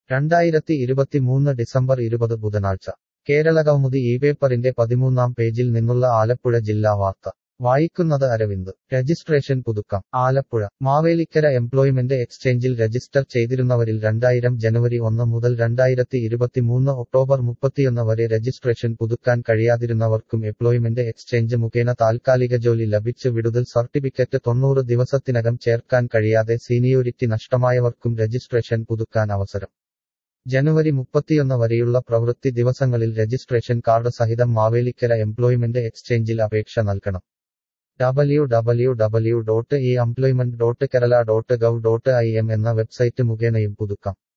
രണ്ടായിരത്തി ഇരുപത്തിമൂന്ന് ഡിസംബർ ഇരുപത് ബുധനാഴ്ച കേരളകൗമുദി ഈ പേപ്പറിന്റെ പതിമൂന്നാം പേജിൽ നിന്നുള്ള ആലപ്പുഴ ജില്ലാ വാർത്ത വായിക്കുന്നത് അരവിന്ദ് രജിസ്ട്രേഷൻ പുതുക്കാം ആലപ്പുഴ മാവേലിക്കര എംപ്ലോയ്മെന്റ് എക്സ്ചേഞ്ചിൽ രജിസ്റ്റർ ചെയ്തിരുന്നവരിൽ രണ്ടായിരം ജനുവരി ഒന്ന് മുതൽ രണ്ടായിരത്തി ഇരുപത്തിമൂന്ന് ഒക്ടോബർ മുപ്പത്തിയൊന്ന് വരെ രജിസ്ട്രേഷൻ പുതുക്കാൻ കഴിയാതിരുന്നവർക്കും എംപ്ലോയ്മെന്റ് എക്സ്ചേഞ്ച് മുഖേന താൽക്കാലിക ജോലി ലഭിച്ച് വിടുതൽ സർട്ടിഫിക്കറ്റ് തൊണ്ണൂറ് ദിവസത്തിനകം ചേർക്കാൻ കഴിയാതെ സീനിയോരിറ്റി നഷ്ടമായവർക്കും രജിസ്ട്രേഷൻ പുതുക്കാൻ അവസരം ജനുവരി മുപ്പത്തിയൊന്ന് വരെയുള്ള പ്രവൃത്തി ദിവസങ്ങളിൽ രജിസ്ട്രേഷൻ കാർഡ് സഹിതം മാവേലിക്കര എംപ്ലോയ്മെന്റ് എക്സ്ചേഞ്ചിൽ അപേക്ഷ നൽകണം W W W dot E employment dot Kerala dot gov dot I M എന്ന വെബ്സൈറ്റ് മുഖേനയും പുതുക്കാം